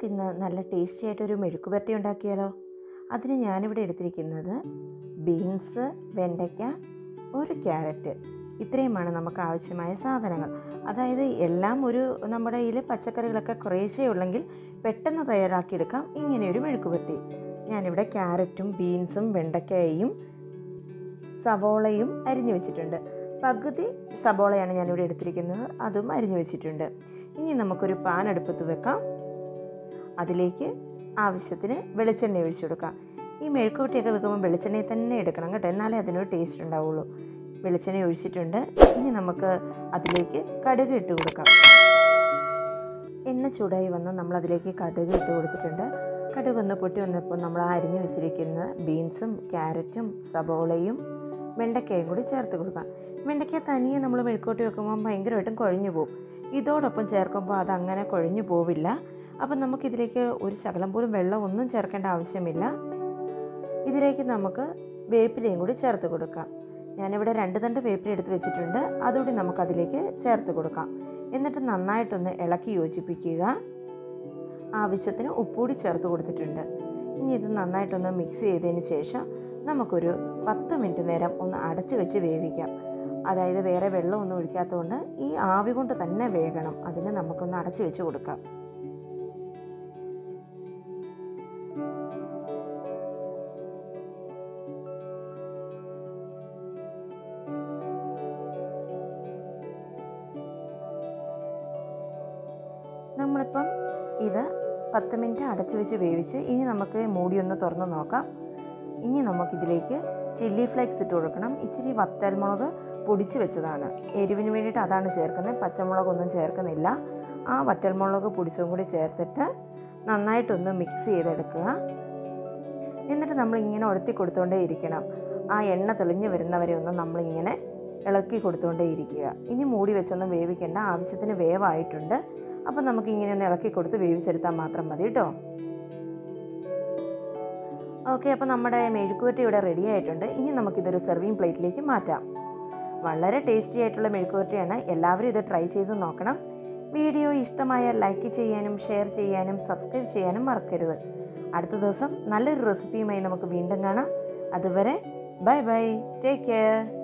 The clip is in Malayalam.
നമുക്കിന്ന് നല്ല ടേസ്റ്റി ആയിട്ടൊരു മെഴുക്ക് പുരട്ടി ഉണ്ടാക്കിയാലോ അതിന് ഞാനിവിടെ എടുത്തിരിക്കുന്നത് ബീൻസ് വെണ്ടയ്ക്ക ഒരു ക്യാരറ്റ് ഇത്രയുമാണ് നമുക്ക് ആവശ്യമായ സാധനങ്ങൾ അതായത് എല്ലാം ഒരു നമ്മുടെ കയ്യിൽ പച്ചക്കറികളൊക്കെ കുറേശ്ശേ ഉള്ളെങ്കിൽ പെട്ടെന്ന് തയ്യാറാക്കിയെടുക്കാം ഇങ്ങനെയൊരു മെഴുക്ക് പുരട്ടി ഞാനിവിടെ ക്യാരറ്റും ബീൻസും വെണ്ടയ്ക്കയും സവോളയും അരിഞ്ഞു വെച്ചിട്ടുണ്ട് പകുതി സബോളയാണ് ഞാനിവിടെ എടുത്തിരിക്കുന്നത് അതും അരിഞ്ഞു വെച്ചിട്ടുണ്ട് ഇനി നമുക്കൊരു പാൻ അടുപ്പത്ത് വെക്കാം അതിലേക്ക് ആവശ്യത്തിന് വെളിച്ചെണ്ണ ഒഴിച്ചു കൊടുക്കാം ഈ മെഴുക്കുവട്ടിയൊക്കെ വെക്കുമ്പോൾ വെളിച്ചെണ്ണയിൽ തന്നെ എടുക്കണം കേട്ടോ എന്നാലേ അതിനൊരു ടേസ്റ്റ് ഉണ്ടാവുള്ളൂ വെളിച്ചെണ്ണ ഒഴിച്ചിട്ടുണ്ട് ഇനി നമുക്ക് അതിലേക്ക് കടുക് ഇട്ട് കൊടുക്കാം എണ്ണ ചൂടായി വന്ന് നമ്മൾ അതിലേക്ക് കടുക് ഇട്ട് കൊടുത്തിട്ടുണ്ട് കടുക് ഒന്ന് പൊട്ടി വന്നപ്പോൾ നമ്മൾ ആ അരിഞ്ഞു വെച്ചിരിക്കുന്ന ബീൻസും ക്യാരറ്റും സബോളയും വെണ്ടയ്ക്കയും കൂടി ചേർത്ത് കൊടുക്കാം വെണ്ടയ്ക്ക തനിയെ നമ്മൾ മെഴുക്കോട്ടി വെക്കുമ്പോൾ ഭയങ്കരമായിട്ടും കുഴഞ്ഞു പോകും ഇതോടൊപ്പം ചേർക്കുമ്പോൾ അത് അങ്ങനെ കുഴഞ്ഞു പോവില്ല അപ്പം നമുക്കിതിലേക്ക് ഒരു ശകലം പോലും വെള്ളം ഒന്നും ചേർക്കേണ്ട ആവശ്യമില്ല ഇതിലേക്ക് നമുക്ക് വേപ്പിലയും കൂടി ചേർത്ത് കൊടുക്കാം ഞാനിവിടെ രണ്ട് തണ്ട് വേപ്പില എടുത്ത് വെച്ചിട്ടുണ്ട് അതുകൂടി നമുക്കതിലേക്ക് ചേർത്ത് കൊടുക്കാം എന്നിട്ട് നന്നായിട്ടൊന്ന് ഇളക്കി യോജിപ്പിക്കുക ആവശ്യത്തിന് ഉപ്പുകൂടി ചേർത്ത് കൊടുത്തിട്ടുണ്ട് ഇനി ഇത് നന്നായിട്ടൊന്ന് മിക്സ് ചെയ്തതിന് ശേഷം നമുക്കൊരു പത്ത് മിനിറ്റ് നേരം ഒന്ന് അടച്ചു വെച്ച് വേവിക്കാം അതായത് വേറെ വെള്ളമൊന്നും ഒഴിക്കാത്തതുകൊണ്ട് ഈ ആവി കൊണ്ട് തന്നെ വേകണം അതിന് നമുക്കൊന്ന് അടച്ചു വെച്ച് കൊടുക്കാം നമ്മളിപ്പം ഇത് പത്ത് മിനിറ്റ് അടച്ചു വെച്ച് വേവിച്ച് ഇനി നമുക്ക് മൂടി ഒന്ന് തുറന്ന് നോക്കാം ഇനി നമുക്കിതിലേക്ക് ചില്ലി ഫ്ലേക്സ് ഇട്ട് കൊടുക്കണം ഇച്ചിരി വത്തൽമുളക് പൊടിച്ച് വെച്ചതാണ് എരിവിന് വേണ്ടിയിട്ട് അതാണ് ചേർക്കുന്നത് പച്ചമുളകൊന്നും ചേർക്കുന്നില്ല ആ വറ്റൽമുളക് പൊടിച്ചും കൂടി ചേർത്തിട്ട് നന്നായിട്ടൊന്ന് മിക്സ് ചെയ്തെടുക്കുക എന്നിട്ട് നമ്മളിങ്ങനെ ഒഴുത്തി കൊടുത്തുകൊണ്ടേ ഇരിക്കണം ആ എണ്ണ തെളിഞ്ഞ് വരുന്നവരെ ഒന്ന് നമ്മളിങ്ങനെ ഇളക്കി കൊടുത്തുകൊണ്ടേ ഇരിക്കുക ഇനി മൂടി വെച്ചൊന്നും വേവിക്കേണ്ട ആവശ്യത്തിന് വേവായിട്ടുണ്ട് അപ്പം നമുക്ക് ഇങ്ങനെ ഒന്ന് ഇളക്കി കൊടുത്ത് വേവിച്ചെടുത്താൽ മാത്രം മതി കേട്ടോ ഓക്കെ അപ്പോൾ നമ്മുടെ മെഴുക്കുവരട്ടി ഇവിടെ റെഡി ആയിട്ടുണ്ട് ഇനി നമുക്കിതൊരു സെർവിങ് പ്ലേറ്റിലേക്ക് മാറ്റാം വളരെ ടേസ്റ്റി ആയിട്ടുള്ള മെഴുക്കുവരട്ടിയാണ് എല്ലാവരും ഇത് ട്രൈ ചെയ്ത് നോക്കണം വീഡിയോ ഇഷ്ടമായാൽ ലൈക്ക് ചെയ്യാനും ഷെയർ ചെയ്യാനും സബ്സ്ക്രൈബ് ചെയ്യാനും മറക്കരുത് അടുത്ത ദിവസം നല്ലൊരു റെസിപ്പിയുമായി നമുക്ക് വീണ്ടും കാണാം അതുവരെ ബൈ ബൈ ടേക്ക് കെയർ